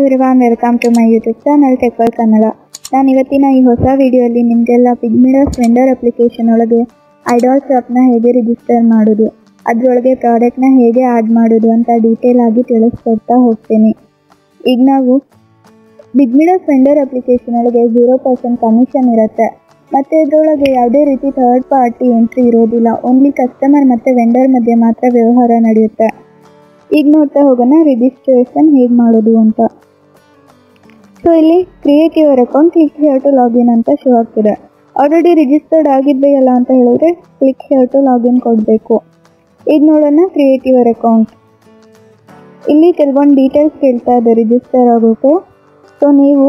everyone welcome to my YouTube channel ಟೆಕ್ವಲ್ ಕನ್ನಡ ನಾನು ಇವತ್ತಿನ ಈ ಹೊಸ ವಿಡಿಯೋಲಿ ನಿಮಗೆಲ್ಲ ಪಿಗ್ಮಿಡಸ್ ವೆಂಡರ್ ಅಪ್ಲಿಕೇಶನ್ ಒಳಗೆ ಐಡಾಲ್ ಶಾಪ್ನ ಹೇಗೆ ರಿಜಿಸ್ಟರ್ ಮಾಡೋದು ಅದರೊಳಗೆ ಪ್ರಾಡಕ್ಟ್ನ ಹೇಗೆ ಆ್ಯಡ್ ಮಾಡೋದು ಅಂತ ಡೀಟೇಲ್ ಆಗಿ ತಿಳಿಸ್ಕೊಡ್ತಾ ಹೋಗ್ತೀನಿ ಈಗ ನಾವು ಬಿಗ್ಮಿಡಸ್ ವೆಂಡರ್ ಅಪ್ಲಿಕೇಶನ್ ಒಳಗೆ ಜೀರೋ ಪರ್ಸೆಂಟ್ ಕಮಿಷನ್ ಇರುತ್ತೆ ಮತ್ತು ಇದರೊಳಗೆ ಯಾವುದೇ ರೀತಿ ಥರ್ಡ್ ಪಾರ್ಟಿ ಎಂಟ್ರಿ ಇರೋದಿಲ್ಲ ಓನ್ಲಿ ಕಸ್ಟಮರ್ ಮತ್ತು ವೆಂಡರ್ ಮಧ್ಯೆ ಮಾತ್ರ ವ್ಯವಹಾರ ನಡೆಯುತ್ತೆ ಈಗ ನೋಡ್ತಾ ಹೋಗೋಣ ರಿಜಿಸ್ಟ್ರೇಷನ್ ಹೇಗೆ ಮಾಡೋದು ಅಂತ ಸೊ ಇಲ್ಲಿ create your account click here to login ಅಂತ ಶೋ ಆಗ್ತಿದೆ ಆಲ್ರೆಡಿ ರಿಜಿಸ್ಟರ್ಡ್ ಆಗಿದೆಯಲ್ಲ ಅಂತ ಹೇಳಿದ್ರೆ ಕ್ಲಿಕ್ ಹಿಯರ್ ಟು ಲಾಗಿನ್ ಕೊಡಬೇಕು ಈಗ ನೋಡೋಣ ಕ್ರಿಯೇಟ್ ಯುವರ್ ಅಕೌಂಟ್ ಇಲ್ಲಿ ಕೆಲವೊಂದು ಡೀಟೇಲ್ಸ್ ಕೇಳ್ತಾ ಇದೆ ರಿಜಿಸ್ಟರ್ ಆಗೋಕೆ ಸೊ ನೀವು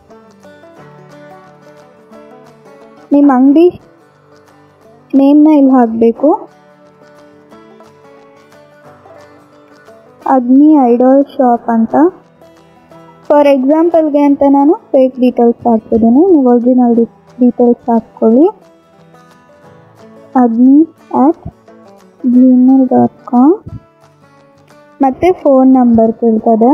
ನಿಮ್ಮ ಅಂಗಡಿ ನೇಮ್ನ ಇಲ್ಲಿ ಹಾಕಬೇಕು ಅಗ್ನಿ ಐಡಾಲ್ ಶಾಪ್ ಅಂತ ಫಾರ್ ಎಕ್ಸಾಂಪಲ್ಗೆ ಅಂತ ನಾನು ಫೇಕ್ ಡೀಟೇಲ್ಸ್ ಹಾಕ್ತಿದ್ದೀನಿ ನೀವು ಒರಿಜಿನಲ್ ಡೀಟೇಲ್ಸ್ ಹಾಕ್ಕೊಳ್ಳಿ Agni at Gmail dot com ಮತ್ತು ಫೋನ್ ನಂಬರ್ ಕೇಳ್ತದೆ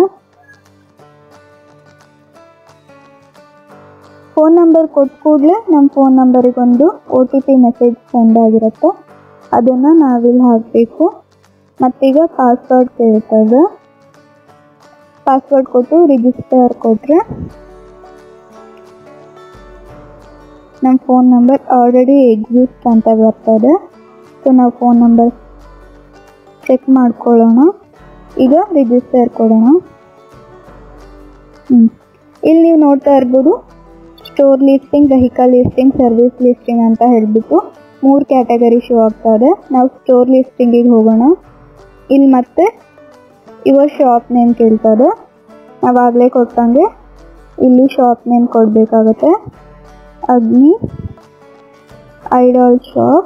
ಫೋನ್ ನಂಬರ್ ಕೊಟ್ಟ ಕೂಡಲೇ ನಮ್ಮ ಫೋನ್ ನಂಬರಿಗೆ ಒಂದು O T P message send ಆಗಿರುತ್ತೆ ಅದನ್ನು ನಾವಿಲ್ಲಿ ಹಾಕಬೇಕು ಮತ್ತೀಗ ಪಾಸ್ವರ್ಡ್ ಕೇಳ್ತದೆ ಪಾಸ್ವರ್ಡ್ ಕೊಟ್ಟು ರಿಜಿಸ್ಟರ್ ಕೊಟ್ಟರೆ ನಮ್ಮ ಫೋನ್ ನಂಬರ್ ಆಲ್ರೆಡಿ ಎಕ್ಸಿಸ್ಟ್ ಅಂತ ಬರ್ತದೆ ಸೊ ನಾವು ಫೋನ್ ನಂಬರ್ ಚೆಕ್ ಮಾಡ್ಕೊಳ್ಳೋಣ ಈಗ ರಿಜಿಸ್ಟರ್ ಕೊಡೋಣ ಹ್ಞೂ ಇಲ್ಲಿ ನೀವು ನೋಡ್ತಾ ಇರ್ಬೋದು store listing vehicle listing service listing ಅಂತ ಹೇಳಿಬಿಟ್ಟು ಮೂರು ಕ್ಯಾಟಗರಿ ಶೋ ಆಗ್ತಾ ಇದೆ ನಾವು ಸ್ಟೋರ್ ಲಿಸ್ಟಿಂಗಿಗೆ ಹೋಗೋಣ ಇಲ್ಲಿ ಮತ್ತೆ ಇವ ಶಾಪ್ ನೇಮ್ ಕೇಳ್ತದೆ ನಾವಾಗಲೇ ಕೊಟ್ಟಂಗೆ ಇಲ್ಲಿ ಶಾಪ್ ನೇಮ್ ಕೊಡಬೇಕಾಗತ್ತೆ ಅಗ್ನಿ ಐಡಾಲ್ ಶಾಪ್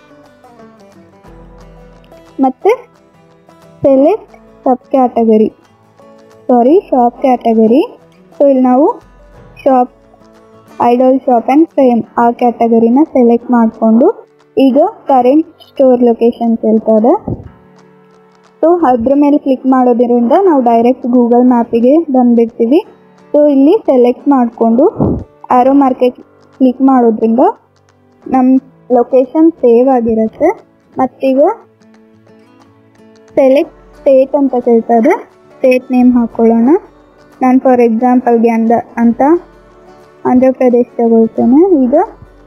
ಮತ್ತು select sub category sorry shop category so ಇಲ್ಲಿ ನಾವು shop idol shop and frame ಆ ಕ್ಯಾಟಗರಿನ ಸೆಲೆಕ್ಟ್ ಮಾಡಿಕೊಂಡು ಈಗ ಕರೆಂಟ್ ಸ್ಟೋರ್ ಲೊಕೇಶನ್ ಕೇಳ್ತದೆ ಸೊ ಅದ್ರ ಮೇಲೆ ಕ್ಲಿಕ್ ಮಾಡೋದ್ರಿಂದ ನಾವು ಡೈರೆಕ್ಟ್ ಗೂಗಲ್ ಮ್ಯಾಪಿಗೆ ಬಂದುಬಿಡ್ತೀವಿ ಸೊ ಇಲ್ಲಿ ಸೆಲೆಕ್ಟ್ ಮಾಡಿಕೊಂಡು ಆರೋ ಮಾರ್ಕೆಟ್ ಕ್ಲಿಕ್ ಮಾಡೋದ್ರಿಂದ ನಮ್ಮ ಲೊಕೇಶನ್ ಸೇವ್ ಆಗಿರುತ್ತೆ ಮತ್ತೀಗ ಸೆಲೆಕ್ಟ್ ಸ್ಟೇಟ್ ಅಂತ ಕೇಳ್ತದೆ ಸ್ಟೇಟ್ ನೇಮ್ ಹಾಕ್ಕೊಳ್ಳೋಣ ನಾನು ಫಾರ್ ಎಕ್ಸಾಂಪಲ್ಗೆ ಅಂದ ಅಂತ ಆಂಧ್ರ ಪ್ರದೇಶ್ ತಗೊಳ್ತೇನೆ ಈಗ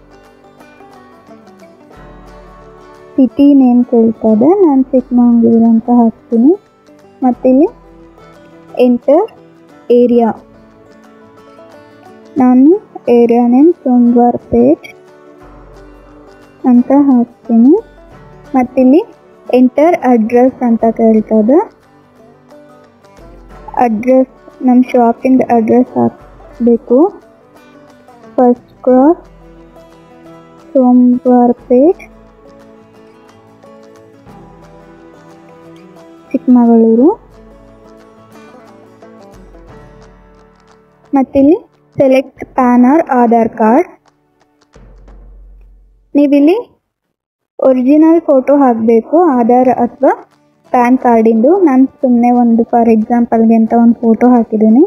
ಸಿಟಿ ನೇಮ್ ಕೇಳ್ತದೆ ನಾನು ಚಿಕ್ಕಮಂಗ್ಳೂರು ಅಂತ ಹಾಕ್ತೀನಿ ಮತ್ತಿಲ್ಲಿ ಎಂಟರ್ ಏರಿಯಾ ನಾನು ಏರಿಯಾ ನೇಮ್ ಸೋಮವಾರ ಪೇಟ್ ಅಂತ ಹಾಕ್ತೀನಿ ಮತ್ತಿಲ್ಲಿ ಎಂಟರ್ ಅಡ್ರೆಸ್ ಅಂತ ಕೇಳ್ತದೆ ಅಡ್ರೆಸ್ ನಮ್ಮ ಶಾಪಿಂದ ಅಡ್ರೆಸ್ ಹಾಕಬೇಕು first cross Somwarpet Chikkamagaluru ಮತ್ತಿಲ್ಲಿ select PAN or Aadhaar card ನೀವಿಲ್ಲಿ ಒರಿಜಿನಲ್ ಫೋಟೋ ಹಾಕಬೇಕು ಆಧಾರ್ ಅಥವಾ ಪ್ಯಾನ್ ಕಾರ್ಡಿಂದು ನಾನು ಸುಮ್ಮನೆ ಒಂದು ಫಾರ್ ಎಕ್ಸಾಂಪಲ್ಗೆ ಅಂತ ಒಂದು ಫೋಟೋ ಹಾಕಿದ್ದೀನಿ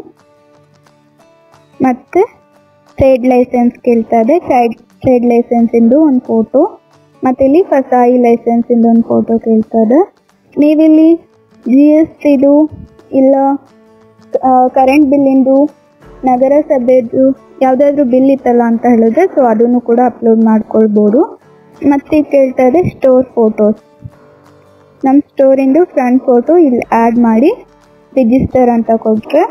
ಮತ್ತು ಟ್ರೇಡ್ ಲೈಸೆನ್ಸ್ ಕೇಳ್ತದೆ ಟ್ರೇಡ್ ಟ್ರೇಡ್ ಲೈಸೆನ್ಸಿಂದು ಒಂದು ಫೋಟೋ ಮತ್ತು ಇಲ್ಲಿ ಫಸಾಯಿ ಲೈಸೆನ್ಸಿಂದು ಒಂದು ಫೋಟೋ ಕೇಳ್ತದೆ ನೀವಿಲ್ಲಿ ಜಿ ಎಸ್ ಟಿದು ಇಲ್ಲ ಕರೆಂಟ್ ಬಿಲ್ಲಿಂದು ನಗರಸಭೆದು ಯಾವುದಾದ್ರೂ ಬಿಲ್ ಇತ್ತಲ್ಲ ಅಂತ ಹೇಳಿದ್ರೆ ಸೊ ಅದನ್ನು ಕೂಡ ಅಪ್ಲೋಡ್ ಮಾಡ್ಕೊಳ್ಬೋದು ಮತ್ತೆ ಕೇಳ್ತಾ ಇದೆ ಸ್ಟೋರ್ ಫೋಟೋಸ್ ನಮ್ಮ ಸ್ಟೋರಿಂದು ಫ್ರಂಟ್ ಫೋಟೋ ಇಲ್ಲಿ ಆ್ಯಡ್ ಮಾಡಿ ರಿಜಿಸ್ಟರ್ ಅಂತ ಕೊಟ್ಟರೆ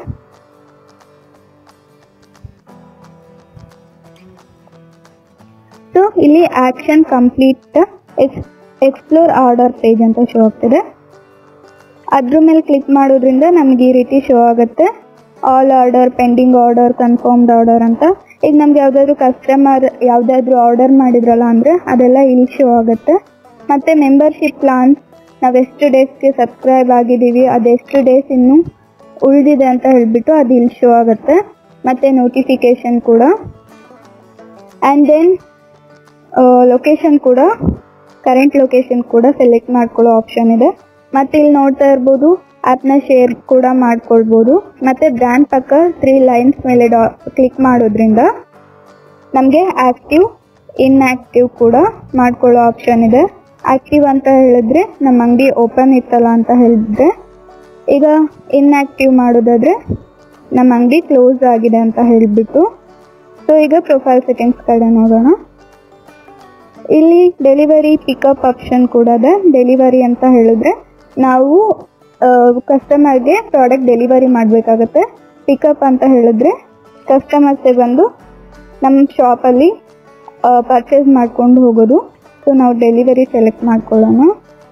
ಸೊ ಇಲ್ಲಿ ಆಕ್ಷನ್ ಕಂಪ್ಲೀಟ್ ಎಕ್ಸ್ ಎಕ್ಸ್ಪ್ಲೋರ್ ಆರ್ಡರ್ ಪೇಜ್ ಅಂತ ಶೋ ಆಗ್ತಿದೆ ಅದ್ರ ಮೇಲೆ ಕ್ಲಿಕ್ ಮಾಡೋದ್ರಿಂದ ನಮ್ಗೆ ಈ ರೀತಿ ಶೋ ಆಗುತ್ತೆ all order pending order confirmed order ಅಂತ ಈಗ ನಮ್ಗೆ ಯಾವುದಾದ್ರೂ ಕಸ್ಟಮರ್ ಯಾವುದಾದ್ರೂ ಆರ್ಡರ್ ಮಾಡಿದ್ರಲ್ಲ ಅಂದರೆ ಅದೆಲ್ಲ ಇಲ್ಲಿ ಶೋ ಆಗುತ್ತೆ ಮತ್ತು ಮೆಂಬರ್ಶಿಪ್ ಪ್ಲಾನ್ಸ್ ನಾವು ಎಷ್ಟು ಡೇಸ್ಗೆ ಸಬ್ಸ್ಕ್ರೈಬ್ ಆಗಿದ್ದೀವಿ ಅದೆಷ್ಟು ಡೇಸ್ ಇನ್ನು ಉಳಿದಿದೆ ಅಂತ ಹೇಳಿಬಿಟ್ಟು ಅದು ಇಲ್ಲಿ ಶೋ ಆಗುತ್ತೆ ಮತ್ತು ನೋಟಿಫಿಕೇಷನ್ ಕೂಡ ಆ್ಯಂಡ್ ದೆನ್ ಲೊಕೇಶನ್ ಕೂಡ ಕರೆಂಟ್ ಲೊಕೇಶನ್ ಕೂಡ ಸೆಲೆಕ್ಟ್ ಮಾಡ್ಕೊಳ್ಳೋ ಆಪ್ಷನ್ ಇದೆ ಮತ್ತು ಇಲ್ಲಿ ನೋಡ್ತಾ ಇರ್ಬೋದು ಆ್ಯಪ್ನ ಶೇರ್ ಕೂಡ ಮಾಡ್ಕೊಳ್ಬೋದು ಮತ್ತು ಬ್ರ್ಯಾಂಡ್ ಪಕ್ಕ ತ್ರೀ ಲೈನ್ಸ್ ಮೇಲೆ ಡಾ ಕ್ಲಿಕ್ ಮಾಡೋದ್ರಿಂದ ನಮಗೆ ಆ್ಯಕ್ಟಿವ್ ಇನ್ಆ್ಯಕ್ಟಿವ್ ಕೂಡ ಮಾಡ್ಕೊಳ್ಳೋ ಆಪ್ಷನ್ ಇದೆ ಆ್ಯಕ್ಟಿವ್ ಅಂತ ಹೇಳಿದ್ರೆ ನಮ್ಮ ಅಂಗಡಿ ಓಪನ್ ಇತ್ತಲ್ಲ ಅಂತ ಹೇಳಿದ್ರೆ ಈಗ ಇನ್ಆ್ಯಕ್ಟಿವ್ ಮಾಡೋದಾದ್ರೆ ನಮ್ಮ ಅಂಗಡಿ ಕ್ಲೋಸ್ ಆಗಿದೆ ಅಂತ ಹೇಳಿಬಿಟ್ಟು ಸೊ ಈಗ ಪ್ರೊಫೈಲ್ ಸೆಟ್ಟಿಂಗ್ಸ್ ಕಡೆ ನೋಡೋಣ ಇಲ್ಲಿ ಡೆಲಿವರಿ ಪಿಕಪ್ ಆಪ್ಷನ್ ಕೂಡ ಇದೆ ಡೆಲಿವರಿ ಅಂತ ಹೇಳಿದ್ರೆ ನಾವು ಕಸ್ಟಮರ್ಗೆ ಪ್ರಾಡಕ್ಟ್ ಡೆಲಿವರಿ ಮಾಡಬೇಕಾಗತ್ತೆ ಪಿಕಪ್ ಅಂತ ಹೇಳಿದ್ರೆ ಕಸ್ಟಮರ್ಸೇ ಬಂದು ನಮ್ಮ ಶಾಪಲ್ಲಿ ಪರ್ಚೇಸ್ ಮಾಡ್ಕೊಂಡು ಹೋಗೋದು ಸೊ ನಾವು ಡೆಲಿವರಿ ಸೆಲೆಕ್ಟ್ ಮಾಡ್ಕೊಳ್ಳೋಣ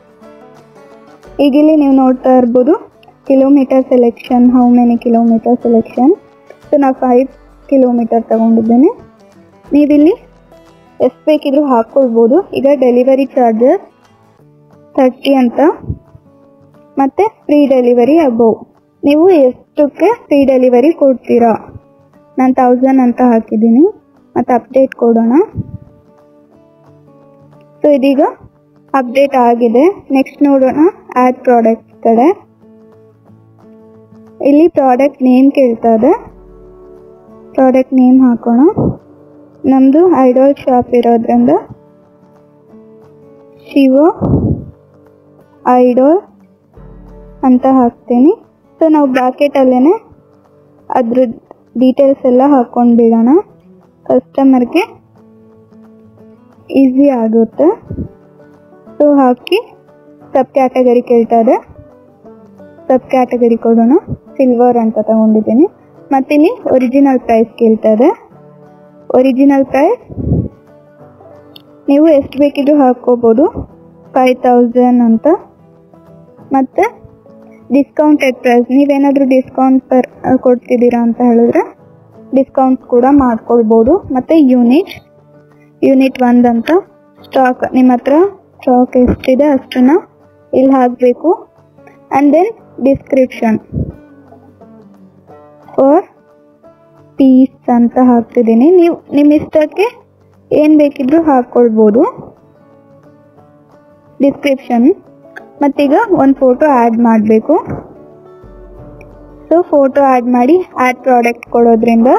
ಈಗ ಇಲ್ಲಿ ನೀವು ನೋಡ್ತಾ ಇರ್ಬೋದು kilometre selection how many kilometre selection so ನಾವು ಫೈವ್ ಕಿಲೋಮೀಟರ್ ತಗೊಂಡಿದ್ದೇನೆ ನೀವಿಲ್ಲಿ ಎಷ್ಟು ಬೇಕಿದ್ರೂ ಹಾಕ್ಕೊಳ್ಬೋದು ಈಗ ಡೆಲಿವರಿ ಚಾರ್ಜಸ್ ತರ್ಟಿ ಅಂತ ಮತ್ತು ಫ್ರೀ ಡೆಲಿವರಿ ಅಬೌವ್ ನೀವು ಎಷ್ಟಕ್ಕೆ ಫ್ರೀ ಡೆಲಿವರಿ ಕೊಡ್ತೀರಾ ನಾನು ತೌಸಂಡ್ ಅಂತ ಹಾಕಿದ್ದೀನಿ ಮತ್ತು ಅಪ್ಡೇಟ್ ಕೊಡೋಣ ಸೊ ಇದೀಗ ಅಪ್ಡೇಟ್ ಆಗಿದೆ ನೆಕ್ಸ್ಟ್ ನೋಡೋಣ ಆ್ಯಡ್ ಪ್ರಾಡಕ್ಟ್ ಕಡೆ ಇಲ್ಲಿ ಪ್ರಾಡಕ್ಟ್ ನೇಮ್ ಕೇಳ್ತಾ ಇದೆ ಪ್ರಾಡಕ್ಟ್ ನೇಮ್ ಹಾಕೋಣ ನಮ್ಮದು ಐಡಾಲ್ ಶಾಪ್ ಇರೋದ್ರಿಂದ ಶಿವ ಐಡಾಲ್ ಅಂತ ಹಾಕ್ತೀನಿ ಸೊ ನಾವು ಬ್ರಾಕೆಟಲ್ಲೇ ಅದ್ರ ಡೀಟೇಲ್ಸ್ ಎಲ್ಲ ಹಾಕೊಂಡು ಬಿಡೋಣ ಕಸ್ಟಮರ್ಗೆ ಈಸಿ ಆಗುತ್ತೆ ಸೊ ಹಾಕಿ ಸಬ್ ಕ್ಯಾಟಗರಿ ಕೇಳ್ತಾ ಇದೆ ಸಬ್ ಕ್ಯಾಟಗರಿ ಕೊಡೋಣ ಸಿಲ್ವರ್ ಅಂತ ತಗೊಂಡಿದ್ದೀನಿ ಮತ್ತಿಲ್ಲಿ ಒರಿಜಿನಲ್ ಪ್ರೈಸ್ ಕೇಳ್ತಾ ಇದೆ ಒರಿಜಿನಲ್ ಪ್ರೈಸ್ ನೀವು ಎಷ್ಟು ಬೇಕಿದ್ರು ಹಾಕ್ಕೋಬೋದು ಫೈವ್ ತೌಸಂಡ್ ಅಂತ ಮತ್ತು ಡಿಸ್ಕೌಂಟೆಡ್ ಪ್ರೈಸ್ ನೀವೇನಾದರೂ ಡಿಸ್ಕೌಂಟ್ ಪರ್ ಕೊಡ್ತಿದ್ದೀರಾ ಅಂತ ಹೇಳಿದ್ರೆ ಡಿಸ್ಕೌಂಟ್ ಕೂಡ ಮಾಡ್ಕೊಳ್ಬೋದು ಮತ್ತು ಯೂನಿಟ್ ಯೂನಿಟ್ ಒಂದು ಅಂತ ಸ್ಟಾಕ್ ನಿಮ್ಮ ಹತ್ರ ಸ್ಟಾಕ್ ಎಷ್ಟಿದೆ ಅಷ್ಟನ್ನು ಇಲ್ಲಿ ಹಾಕಬೇಕು and then description for piece ಅಂತ ಹಾಕ್ತಿದ್ದೀನಿ ನೀವು ನಿಮ್ಮ ಇಷ್ಟಕ್ಕೆ ಏನು ಬೇಕಿದ್ರೂ ಹಾಕ್ಕೊಳ್ಬೋದು ಡಿಸ್ಕ್ರಿಪ್ಷನ್ ಮತ್ತೀಗ ಒಂದು ಫೋಟೋ ಆ್ಯಡ್ ಮಾಡಬೇಕು ಸೊ ಫೋಟೋ ಆ್ಯಡ್ ಮಾಡಿ ಆ್ಯಡ್ ಪ್ರಾಡಕ್ಟ್ ಕೊಡೋದ್ರಿಂದ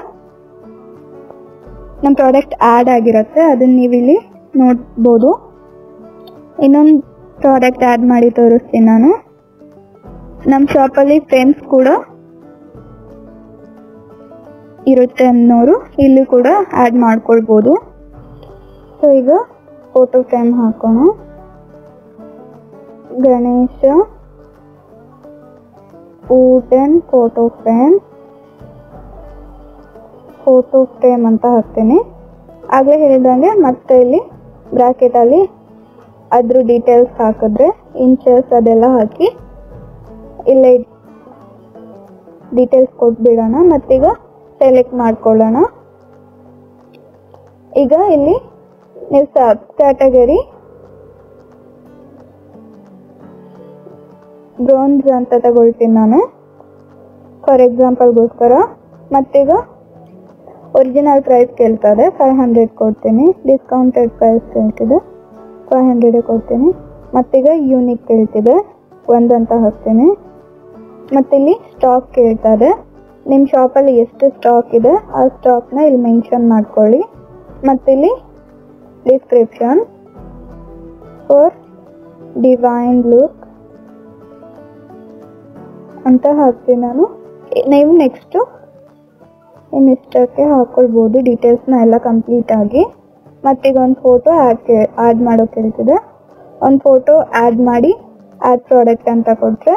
ನಮ್ಮ ಪ್ರಾಡಕ್ಟ್ ಆ್ಯಡ್ ಆಗಿರುತ್ತೆ ಅದನ್ನು ನೀವಿಲ್ಲಿ ನೋಡ್ಬೋದು ಇನ್ನೊಂದು ಪ್ರಾಡಕ್ಟ್ ಆ್ಯಡ್ ಮಾಡಿ ತೋರಿಸ್ತೀನಿ ನಾನು ನಮ್ಮ ಶಾಪಲ್ಲಿ ಫ್ರೆಂಡ್ಸ್ ಕೂಡ ಇರುತ್ತೆ ಅನ್ನೋರು ಇಲ್ಲಿ ಕೂಡ ಆ್ಯಡ್ ಮಾಡ್ಕೊಳ್ಬೋದು ಸೊ ಈಗ ಫೋಟೋ ಫ್ರೇಮ್ ಹಾಕೋಣ Ganesha wooden photo frame photo frame ಅಂತ ಹಾಕ್ತೀನಿ ಆಗಲೇ ಹೇಳಿದಂಗೆ ಮತ್ತೆ ಇಲ್ಲಿ ಬ್ರಾಕೆಟಲ್ಲಿ ಅದ್ರ ಡೀಟೇಲ್ಸ್ ಹಾಕಿದ್ರೆ ಇಂಚಸ್ ಅದೆಲ್ಲ ಹಾಕಿ ಇಲ್ಲೇ ಡೀಟೇಲ್ಸ್ ಕೊಟ್ಬಿಡೋಣ ಮತ್ತೀಗ ಸೆಲೆಕ್ಟ್ ಮಾಡ್ಕೊಳ್ಳೋಣ ಈಗ ಇಲ್ಲಿ ನೀವು ಸಬ್ ಕ್ಯಾಟಗರಿ ಬ್ರೋನ್ಸ್ ಅಂತ ತಗೊಳ್ತೀನಿ ನಾನು ಫಾರ್ ಎಕ್ಸಾಂಪಲ್ಗೋಸ್ಕರ ಮತ್ತೀಗ ಒರಿಜಿನಲ್ ಪ್ರೈಸ್ ಕೇಳ್ತದೆ ಫೈವ್ ಹಂಡ್ರೆಡ್ ಕೊಡ್ತೀನಿ ಡಿಸ್ಕೌಂಟೆಡ್ ಪ್ರೈಸ್ ಕೇಳ್ತಿದೆ ಫೈವ್ ಹಂಡ್ರೆಡ್ ಕೊಡ್ತೀನಿ ಮತ್ತೀಗ ಯೂನಿಕ್ ಕೇಳ್ತಿದೆ ಒಂದಂತ ಹಾಕ್ತೀನಿ ಮತ್ತಿಲ್ಲಿ ಸ್ಟಾಕ್ ಕೇಳ್ತದೆ ನಿಮ್ಮ ಶಾಪಲ್ಲಿ ಎಷ್ಟು ಸ್ಟಾಕ್ ಇದೆ ಆ ಸ್ಟಾಕ್ನ ಇಲ್ಲಿ ಮೆನ್ಷನ್ ಮಾಡ್ಕೊಳ್ಳಿ ಮತ್ತಿಲ್ಲಿ ಡಿಸ್ಕ್ರಿಪ್ಷನ್ ಫಾರ್ ಡಿವೈನ್ ಲುಕ್ ಅಂತ ಹಾಕ್ತೀನಿ ನಾನು ನೀವು ನೆಕ್ಸ್ಟು ನಿಮ್ಮ ಇಷ್ಟಕ್ಕೆ ಹಾಕ್ಕೊಳ್ಬೋದು ಡೀಟೇಲ್ಸ್ನ ಎಲ್ಲ ಕಂಪ್ಲೀಟ್ ಆಗಿ ಮತ್ತೀಗ ಒಂದು ಫೋಟೋ ಆ್ಯಡ್ ಕೇ ಆ್ಯಡ್ ಮಾಡೋಕೆ ಹೇಳ್ತಿದೆ ಒಂದು ಫೋಟೋ ಆ್ಯಡ್ ಮಾಡಿ ಆ್ಯಡ್ ಪ್ರಾಡಕ್ಟ್ ಅಂತ ಕೊಟ್ಟರೆ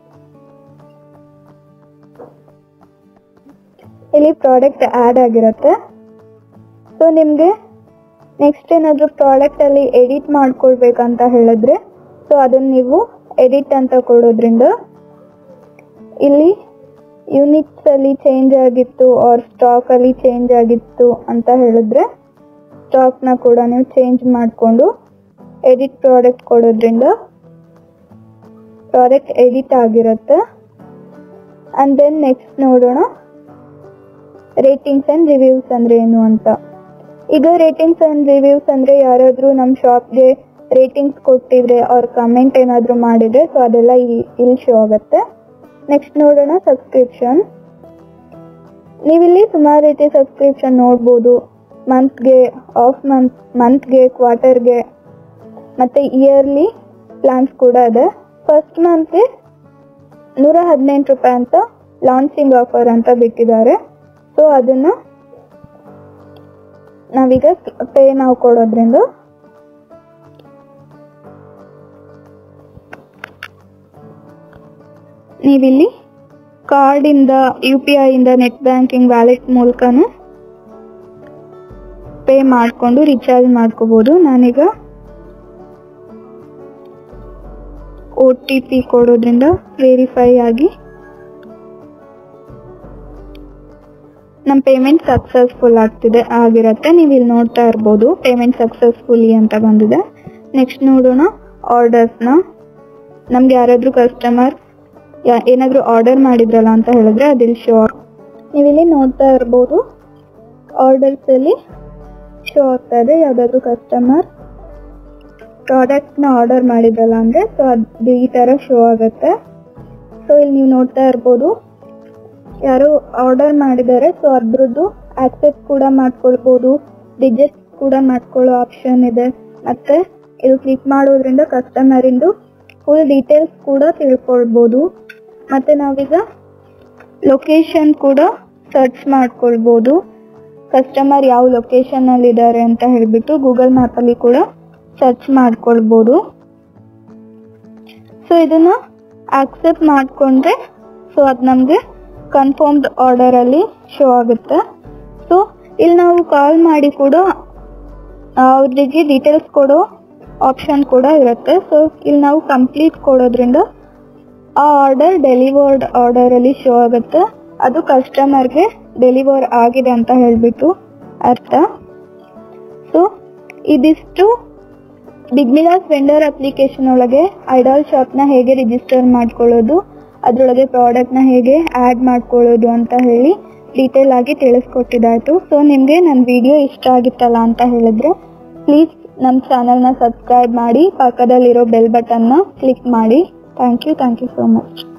ಇಲ್ಲಿ ಪ್ರಾಡಕ್ಟ್ ಆ್ಯಡ್ ಆಗಿರುತ್ತೆ ಸೊ ನಿಮಗೆ ನೆಕ್ಸ್ಟ್ ಏನಾದರೂ ಪ್ರಾಡಕ್ಟಲ್ಲಿ ಎಡಿಟ್ ಮಾಡ್ಕೊಳ್ಬೇಕಂತ ಹೇಳಿದ್ರೆ ಸೊ ಅದನ್ನು ನೀವು ಎಡಿಟ್ ಅಂತ ಕೊಡೋದ್ರಿಂದ ಇಲ್ಲಿ ಯೂನಿಟ್ಸ್ ಅಲ್ಲಿ ಚೇಂಜ್ ಆಗಿತ್ತು ಆರ್ ಸ್ಟಾಕ್ ಅಲ್ಲಿ ಚೇಂಜ್ ಆಗಿತ್ತು ಅಂತ ಹೇಳಿದ್ರೆ ಸ್ಟಾಕ್ನ ಕೂಡ ನೀವು ಚೇಂಜ್ ಮಾಡಿಕೊಂಡು ಎಡಿಟ್ ಪ್ರಾಡಕ್ಟ್ ಕೊಡೋದ್ರಿಂದ ಪ್ರಾಡಕ್ಟ್ ಎಡಿಟ್ ಆಗಿರುತ್ತೆ ಅಂಡ್ ದೆನ್ ನೆಕ್ಸ್ಟ್ ನೋಡೋಣ ರೇಟಿಂಗ್ಸ್ ಆ್ಯಂಡ್ ರಿವ್ಯೂಸ್ ಅಂದರೆ ಏನು ಅಂತ ಈಗ ರೇಟಿಂಗ್ಸ್ ಆ್ಯಂಡ್ ರಿವ್ಯೂಸ್ ಅಂದರೆ ಯಾರಾದರೂ ನಮ್ಮ ಶಾಪ್ಗೆ ರೇಟಿಂಗ್ಸ್ ಕೊಟ್ಟಿದ್ರೆ ಅವ್ರ ಕಮೆಂಟ್ ಏನಾದರೂ ಮಾಡಿದರೆ ಸೊ ಅದೆಲ್ಲ ಇಲ್ಲಿ ಇಲ್ಲಿ ಶೋ ಆಗುತ್ತೆ ನೆಕ್ಸ್ಟ್ ನೋಡೋಣ ಸಬ್ಸ್ಕ್ರಿಪ್ಷನ್ ನೀವಿಲ್ಲಿ ಸುಮಾರು ರೀತಿ ಸಬ್ಸ್ಕ್ರಿಪ್ಷನ್ ನೋಡ್ಬೋದು ಮಂತ್ಗೆ ಆಫ್ ಮಂತ್ ಮಂತ್ಗೆ ಕ್ವಾರ್ಟರ್ಗೆ ಮತ್ತು ಇಯರ್ಲಿ ಪ್ಲಾನ್ಸ್ ಕೂಡ ಇದೆ ಫಸ್ಟ್ ಮಂತ್ಗೆ ನೂರ ಹದಿನೆಂಟು ರೂಪಾಯಿ ಅಂತ ಲಾಂಚಿಂಗ್ ಆಫರ್ ಅಂತ ಬಿಟ್ಟಿದ್ದಾರೆ ಸೊ ಅದನ್ನು ನಾವೀಗ ಪೇ ನಾವು ಕೊಡೋದ್ರಿಂದ ನೀವಿಲ್ಲಿ ಕಾರ್ಡಿಂದ ಯು ಪಿ ಐಯಿಂದ ನೆಟ್ ಬ್ಯಾಂಕಿಂಗ್ ವ್ಯಾಲೆಟ್ ಮೂಲಕನೂ ಪೇ ಮಾಡಿಕೊಂಡು ರಿಚಾರ್ಜ್ ಮಾಡ್ಕೋಬೋದು ನಾನೀಗ ಒ ಟಿ ಪಿ ಕೊಡೋದ್ರಿಂದ ವೆರಿಫೈ ಆಗಿ ನಮ್ಮ ಪೇಮೆಂಟ್ ಸಕ್ಸಸ್ಫುಲ್ ಆಗ್ತಿದೆ ಆಗಿರುತ್ತೆ ನೀವು ಇಲ್ಲಿ ನೋಡ್ತಾ ಇರ್ಬೋದು ಪೇಮೆಂಟ್ ಸಕ್ಸಸ್ಫುಲಿ ಅಂತ ಬಂದಿದೆ ನೆಕ್ಸ್ಟ್ ನೋಡೋಣ ಆರ್ಡರ್ಸ್ನ ನಮ್ಗೆ ಯಾರಾದರೂ ಕಸ್ಟಮರ್ ಏನಾದರೂ ಆರ್ಡರ್ ಮಾಡಿದ್ರಲ್ಲ ಅಂತ ಹೇಳಿದ್ರೆ ಅದಿಲ್ಲಿ ಶೋ ನೀವಿಲ್ಲಿ ನೋಡ್ತಾ ಇರ್ಬೋದು ಆರ್ಡರ್ಸಲ್ಲಿ ಶೋ ಆಗ್ತಾ ಇದೆ ಯಾವುದಾದ್ರೂ ಕಸ್ಟಮರ್ ಪ್ರಾಡಕ್ಟ್ನ ಆರ್ಡರ್ ಮಾಡಿದ್ರಲ್ಲ ಅಂದರೆ ಸೊ ಅದು ಈ ಥರ ಶೋ ಆಗುತ್ತೆ ಸೊ ಇಲ್ಲಿ ನೀವು ನೋಡ್ತಾ ಇರ್ಬೋದು ಯಾರು ಆರ್ಡರ್ ಮಾಡಿದ್ದಾರೆ ಸೊ ಅದ್ರದ್ದು ಆಕ್ಸೆಪ್ಟ್ ಕೂಡ ಮಾಡ್ಕೊಳ್ಬೋದು ರಿಜೆಕ್ಟ್ ಕೂಡ ಮಾಡ್ಕೊಳ್ಳೋ ಆಪ್ಷನ್ ಇದೆ ಮತ್ತೆ ಇದು ಕ್ಲಿಕ್ ಮಾಡೋದ್ರಿಂದ ಕಸ್ಟಮರಿಂದು ಫುಲ್ ಡೀಟೇಲ್ಸ್ ಕೂಡ ತಿಳ್ಕೊಳ್ಬೋದು ಮತ್ತೆ ನಾವೀಗ ಲೊಕೇಶನ್ ಕೂಡ ಸರ್ಚ್ ಮಾಡ್ಕೊಳ್ಬೋದು ಕಸ್ಟಮರ್ ಯಾವ ಲೊಕೇಶನಲ್ಲಿ ಇದ್ದಾರೆ ಅಂತ ಹೇಳಿಬಿಟ್ಟು ಗೂಗಲ್ ಮ್ಯಾಪಲ್ಲಿ ಕೂಡ ಸರ್ಚ್ ಮಾಡ್ಕೊಳ್ಬೋದು ಸೊ ಇದನ್ನ ಆಕ್ಸೆಪ್ಟ್ ಮಾಡಿಕೊಂಡ್ರೆ ಸೊ ಅದು ನಮಗೆ ಕನ್ಫರ್ಮ್ಡ್ ಆರ್ಡರಲ್ಲಿ ಶೋ ಆಗುತ್ತೆ ಸೊ ಇಲ್ಲಿ ನಾವು ಕಾಲ್ ಮಾಡಿ ಕೂಡ ಅವ್ರಿಗೆ ಡೀಟೇಲ್ಸ್ ಕೊಡೋ ಆಪ್ಷನ್ ಕೂಡ ಇರುತ್ತೆ ಸೊ ಇಲ್ಲಿ ನಾವು ಕಂಪ್ಲೀಟ್ ಕೊಡೋದ್ರಿಂದ ಆ ಆರ್ಡರ್ ಡೆಲಿವರ್ಡ್ ಆರ್ಡರಲ್ಲಿ ಶೋ ಆಗುತ್ತೆ ಅದು ಕಸ್ಟಮರ್ಗೆ ಡೆಲಿವರ್ ಆಗಿದೆ ಅಂತ ಹೇಳಿಬಿಟ್ಟು ಅರ್ಥ ಸೊ ಇದಿಷ್ಟು ಬಿಗ್ ಮಿಲಾಸ್ ವೆಂಡರ್ ಅಪ್ಲಿಕೇಶನ್ ಒಳಗೆ ಐಡಾಲ್ ಶಾಪ್ನ ಹೇಗೆ ರಿಜಿಸ್ಟರ್ ಮಾಡ್ಕೊಳ್ಳೋದು ಅದರೊಳಗೆ ಪ್ರಾಡಕ್ಟ್ನ ಹೇಗೆ ಆ್ಯಡ್ ಮಾಡ್ಕೊಳ್ಳೋದು ಅಂತ ಹೇಳಿ ಡೀಟೇಲ್ ಆಗಿ ತಿಳಿಸ್ಕೊಟ್ಟಿದ್ದಾಯ್ತು ಸೊ ನಿಮಗೆ ನನ್ನ ವಿಡಿಯೋ ಇಷ್ಟ ಆಗಿತ್ತಲ್ಲ ಅಂತ ಹೇಳಿದ್ರೆ ಪ್ಲೀಸ್ ನಮ್ಮ ಚಾನಲ್ನ ಸಬ್ಸ್ಕ್ರೈಬ್ ಮಾಡಿ ಪಕ್ಕದಲ್ಲಿರೋ ಬೆಲ್ ಬಟನ್ನ ಕ್ಲಿಕ್ ಮಾಡಿ thank you thank you so much